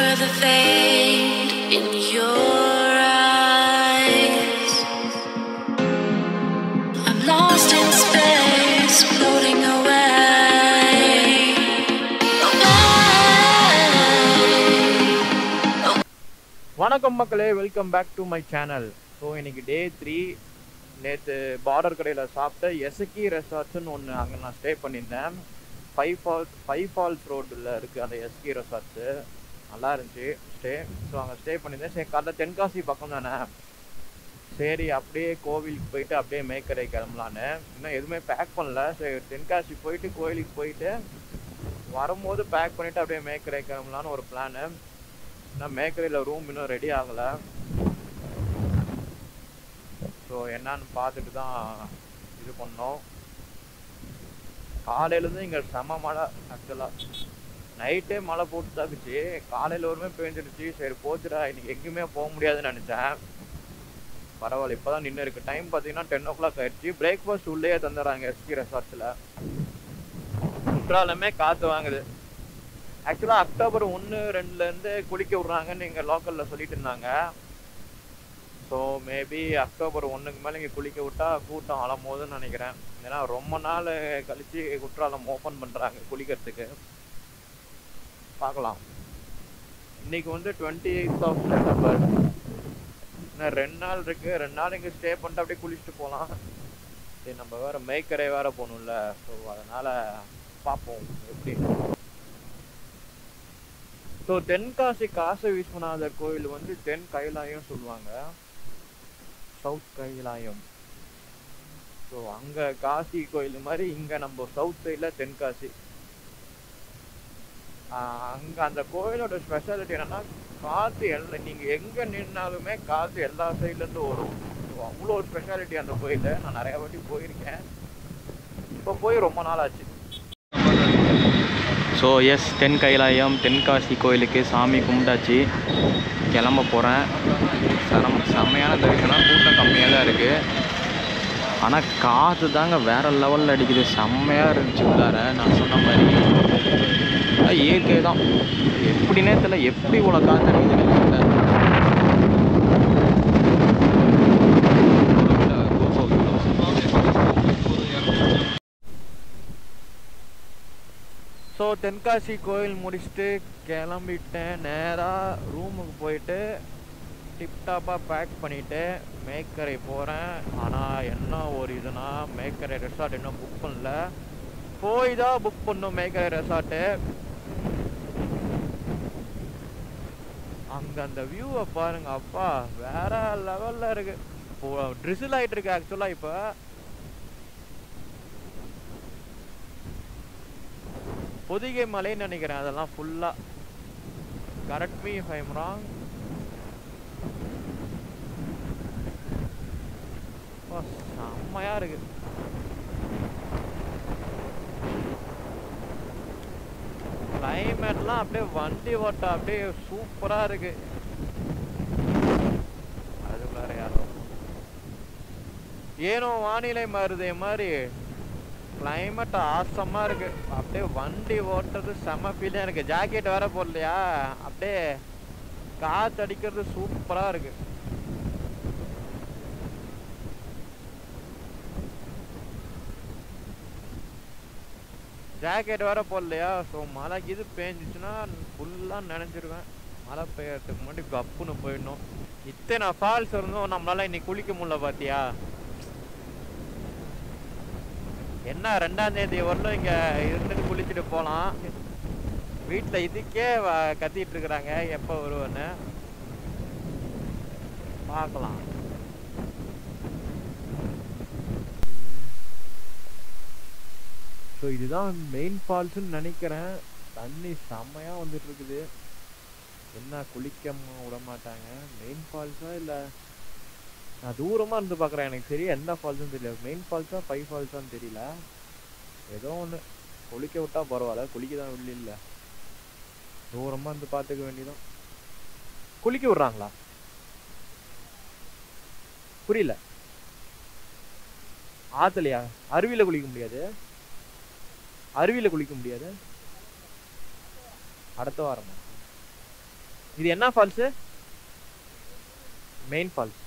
for the fade in your eyes. I'm lost in space, floating away. away. வணக்கம் மக்களே welcome back to my channel so இன்னைக்கு day three நேற்று border கடையில் சாப்பிட்ட எசக்கி ரெசார்ட்ஸ்னு ஒன்று அங்கே நான் ஸ்டே பண்ணியிருந்தேன் ஃபைவ் ஃபால்ஸ் ஃபைவ் ஃபால்ஸ் ரோட்டில் இருக்குது அந்த எஸ்கி ரெசார்ட்ஸு நல்லா இருந்துச்சு ஸ்டே ஸோ அங்கே ஸ்டே பண்ணியிருந்தேன் சரி காலைல தென்காசி பக்கம் தானே சரி அப்படியே கோவிலுக்கு போயிட்டு அப்படியே மேக்கரை கிளம்பலான்னு இன்னும் எதுவுமே பேக் பண்ணல சரி தென்காசி போயிட்டு கோயிலுக்கு போயிட்டு வரும்போது பேக் பண்ணிவிட்டு அப்படியே மேக்கரை கிளம்பலான்னு ஒரு பிளானு இன்னும் மேக்கரியில் ரூம் இன்னும் ரெடி ஆகலை ஸோ என்னன்னு பார்த்துட்டு தான் இது பண்ணோம் காலையிலேருந்து இங்கே செம மழை ஆக்சுவலாக நைட்டே மழை போட்டு தாக்குச்சு காலையில் ஒருமே பேஞ்சிடுச்சு சரி போச்சுடா இன்னைக்கு எங்கேயுமே போக முடியாதுன்னு நினச்சேன் பரவாயில்ல இப்போ தான் நின்று இருக்கு டைம் பார்த்தீங்கன்னா டென் ஓ கிளாக் ஆயிடுச்சு பிரேக்ஃபாஸ்ட் உள்ளே தந்துடுறாங்க எஸ்கி ரெசார்ட்ஸில் குற்றாலமே காற்று வாங்குது ஆக்சுவலாக அக்டோபர் ஒன்று ரெண்டுலேருந்து குளிக்க விட்றாங்கன்னு இங்கே லோக்கலில் சொல்லிட்டு இருந்தாங்க ஸோ மேபி அக்டோபர் ஒன்றுக்கு மேலே இங்கே குளிக்க விட்டா கூட்டம் அலமோதுன்னு நினைக்கிறேன் ஏன்னா ரொம்ப நாள் கழிச்சு குற்றாலம் ஓப்பன் பண்ணுறாங்க குளிக்கிறதுக்கு பார்க்கலாம் இன்னைக்கு வந்து டுவெண்ட்டி எயித் ஆஃப் செப்டம்பர் இன்னும் ரெண்டு நாள் இருக்கு ரெண்டு நாள் இங்கே ஸ்டே பண்ணிட்டு அப்படியே குளிச்சுட்டு போகலாம் சரி நம்ம வேற மேய்க்கரை வேற போகணும்ல ஸோ அதனால பார்ப்போம் எப்படி ஸோ தென்காசி காச விஸ்வநாதர் கோயில் வந்து தென் கைலாயம் சொல்லுவாங்க சவுத் கைலாயம் ஸோ அங்கே காசி கோயில் மாதிரி இங்கே நம்ம சவுத் சைடில் தென்காசி அங்கே அந்த கோயிலோட ஸ்பெஷாலிட்டி என்னன்னா காற்று எல்லா நீங்கள் எங்கே நின்னாலுமே காற்று எல்லா சைட்லேருந்து வரும் ஸோ அவ்வளோ ஸ்பெஷாலிட்டி அந்த கோயில் நான் நிறையா வாட்டி போயிருக்கேன் இப்போ போய் ரொம்ப நாள் ஆச்சு so yes then Kailayam Tenkasi கோயிலுக்கு சாமி கும்பிட்டாச்சு கிளம்ப போகிறேன் சரம் செம்மையான தரிசனம் கூட்டம் கம்மியாக தான் இருக்குது ஆனால் காற்று தாங்க வேறு லெவலில் அடிக்குது செம்மையாக இருந்துச்சு உள்ளார நான் சொன்ன மாதிரி அதான் இயற்கை தான் எப்படின்னே தெரியல எப்படி இவ்வளோ காற்று அடிக்குதுன்னு தெரியல ஸோ தென்காசி கோயில் முடிச்சுட்டு கிளம்பிட்டேன் நேராக ரூமுக்கு போயிட்டு டிப்டாப்பாக பேக் பண்ணிவிட்டு மேக்கரை போகிறேன் ஆனால் என்ன ஒரு இதுனா மேக்கரை ரெசார்ட் இன்னும் புக் பண்ணல போய் தான் புக் பண்ணும் மேக்கரை ரெசார்ட்டு அங்கே அந்த வியூவை பாருங்க அப்பா வேற லெவலில் இருக்கு இப்போ ட்ரிசில் ஆகிட்டு இருக்கு ஆக்சுவலாக இப்போ பொதிகை மலைன்னு நினைக்கிறேன் அதெல்லாம் ஃபுல்லா correct me if I'm wrong செம்மையா இருக்கு கிளைமேட்லாம் அப்படியே வண்டி ஓட்டம் அப்படியே சூப்பரா இருக்கு அதுக்குள்ளார யாரும் ஏனோ வானிலை மாறுதே மாதிரி கிளைமேட் ஆசமா இருக்கு அப்படியே வண்டி ஓட்டுறது செம ஃபீலியா இருக்கு ஜாக்கெட் வேற போடலையா அப்படியே காத்து அடிக்கிறது சூப்பரா இருக்கு ஜாக்கெட் வேற போடலையா ஸோ மழைக்கு இது பேஞ்சிச்சுன்னா ஃபுல்லாக நினைஞ்சிருவேன் மழை பெய்யறதுக்கு முன்னாடி கப்புன்னு போயிடணும் இத்தனை ஃபால்ஸ் இருந்தும் நம்மளால இன்னைக்கு குளிக்க முடியல பாத்தியா என்ன ரெண்டாம் தேதி வரலும் இங்க இருந்துட்டு குளிச்சுட்டு போலாம் வீட்டுல இதுக்கே வ- கத்திட்டு இருக்கிறாங்க எப்ப வருவேன்னு பார்க்கலாம் ஸோ இதுதான் மெயின் ஃபால்ஸ்னு நினைக்கிறேன் தண்ணி செம்மையா வந்துட்டு இருக்குது என்ன குளிக்க ம- விட மாட்டாங்க மெயின் ஃபால்ஸா இல்லை நான் தூரமா இருந்து பார்க்குறேன் எனக்கு சரியா எந்த ஃபால்ஸ்னு தெரியல மெயின் ஃபால்ஸா ஃபைவ் ஃபால்ஸான்னு தெரியல ஏதோ ஒன்று குளிக்க விட்டா பரவாயில்ல குளிக்க தான் விடல இல்ல தூரமா இருந்து பார்த்துக்க வேண்டியதான் குளிக்க விடுறாங்களா புரியல ஆத்துலையா அருவியில குளிக்க முடியாது அருவியில குளிக்க முடியாது அடுத்த வாரமா இது என்ன falls main falls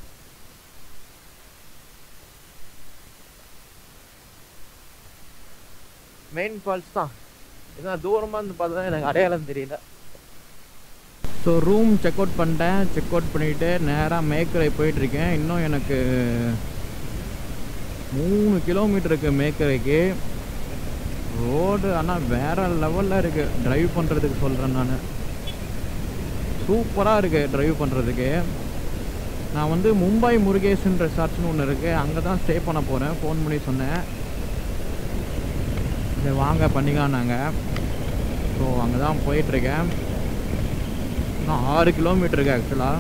main falls தான் இதான் தூரமாக இருந்து பார்த்தா எனக்கு அடையாளம் தெரியல ஸோ ரூம் செக் அவுட் பண்ணிட்டேன் செக் அவுட் பண்ணிவிட்டு நேராக மேக்கரை போயிட்டுருக்கேன் இன்னும் எனக்கு மூணு கிலோமீட்டருக்கு மேக்கரைக்கு ரோடு ஆனால் வேற லெவலில் இருக்குது டிரைவ் பண்ணுறதுக்கு சொல்கிறேன் நான் சூப்பராக இருக்குது டிரைவ் பண்ணுறதுக்கு நான் வந்து மும்பை முருகேசன் ரெசார்ட்ஸ்னு ஒன்று இருக்குது அங்கே தான் ஸ்டே பண்ண போகிறேன் ஃபோன் பண்ணி சொன்னேன் சரி வாங்க பண்ணிக்கானாங்க ஸோ அங்கே தான் போயிட்டுருக்கேன் இன்னும் ஆறு கிலோமீட்டருக்கு ஆக்சுவலாக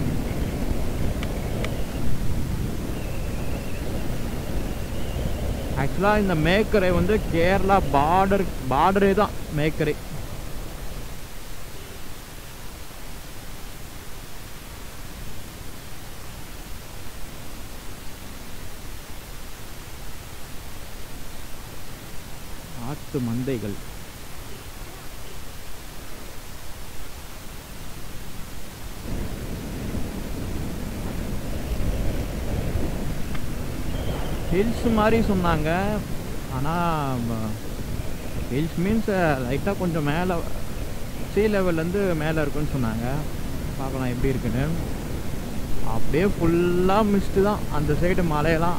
ஆக்சுவலாக இந்த மேக்கரை வந்து கேரளா பார்டர் பார்டரே தான் மேக்கரை ஆட்டு மந்தைகள் ஹில்ஸ் மாதிரி சொன்னாங்க ஆனால் ஹில்ஸ் மீன்ஸ் லைட்டாக கொஞ்சம் மேலே சீ லெவல்லேருந்து மேலே இருக்குன்னு சொன்னாங்க பார்க்கலாம் எப்படி இருக்குன்னு அப்படியே ஃபுல்லாக மிஸ்ட்டு தான் அந்த சைடு மலையெல்லாம்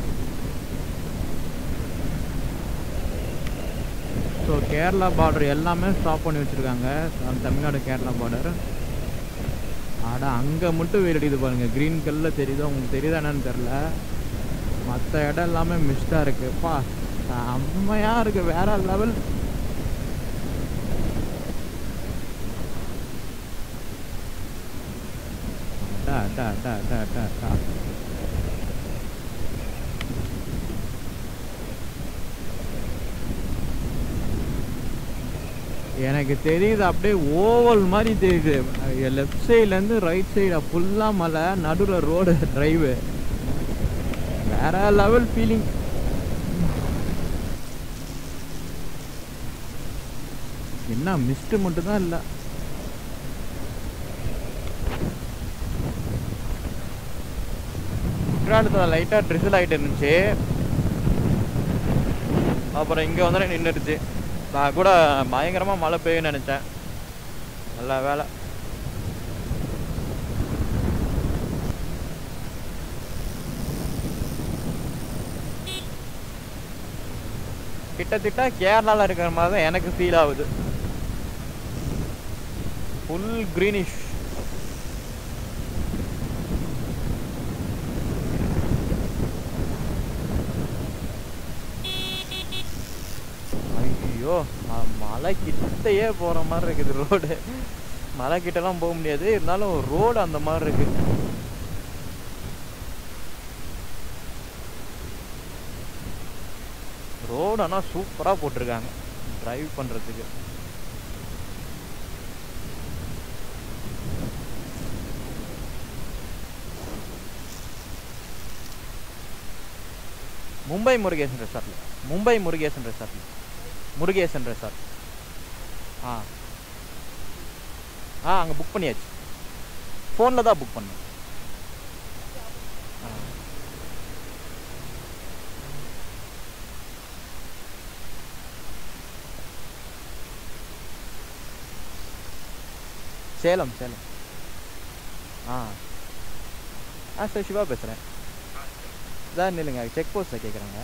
ஸோ கேரளா பார்டர் எல்லாமே ஸ்டாப் பண்ணி வச்சுருக்காங்க தமிழ்நாடு கேரளா பார்டர் ஆட அங்கே மட்டும் வெயில் அடிக்குது பாருங்கள் க்ரீன் கல்லில் தெரியுதோ உங்களுக்கு தெரியுதா என்னன்னு தெரில மற்ற இடம் எல்லாமே மிஸ்டாக இருக்குப்பா செம்மையாக இருக்குது வேற லெவல் டா டா டா டா டா டா எனக்கு தெரியுது அப்படியே ஓவல் மாதிரி தெரியுது லெஃப்ட் சைட்லேருந்து ரைட் சைடு ஃபுல்லாக மலை நடுவில் ரோடு டிரைவு வேற லெவல் ஃபீலிங் என்ன மிஸ்ட்டு மட்டும்தான் இல்லை குற்றாலத்தில் லைட்டாக ட்ரிசில் ஆகிட்டு இருந்துச்சு அப்புறம் இங்கே வந்து நின்றுடுச்சு நான் கூட பயங்கரமாக மழை பெய்யும்னு நினச்சேன் நல்ல வேலை கிட்டத்தட்ட கேரளாவில் இருக்கிற மாதிரி தான் எனக்கு ஃபீல் ஆகுது ஃபுல் க்ரீனிஷ் ஐயோ ம- மலை கிட்டயே போகிற மாதிரி இருக்குது ரோடு மலை கிட்டலாம் போக முடியாது இருந்தாலும் ரோடு அந்த மாதிரி இருக்கு ரோடு ஆனால் சூப்பராக போட்டிருக்காங்க டிரைவ் பண்ணுறதுக்கு மும்பை முருகேசன் ரெசார்ட்ல மும்பை முருகேசன் ரெசார்ட்ல முருகேசன் ரெசார்ட் ஆ ஆ அங்கே புக் பண்ணியாச்சு ஃபோனில் தான் புக் பண்ணேன் ஆ. சேலம் சேலம் ஆ ஆ சார் சிவா பேசுகிறேன் இதான் நில்லுங்க செக் போஸ்ட்டில் கேட்குறாங்க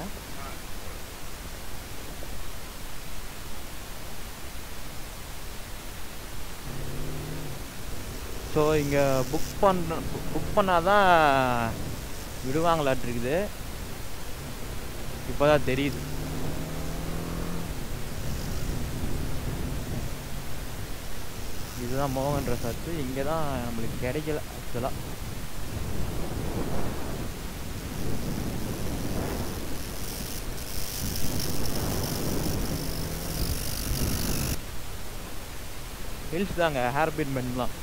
ஸோ இங்கே புக் பண்ண புக் பண்ணால் தான் விடுவாங்களாட்டு இருக்குது இப்போ தான் தெரியுது இதுதான் மோகன் ரெசார்ட் இங்கே தான் நம்மளுக்கு கிடைக்கல ஆக்சுவலாக ஹில்ஸ் தாங்க ஹேர் பின் பென்லாம்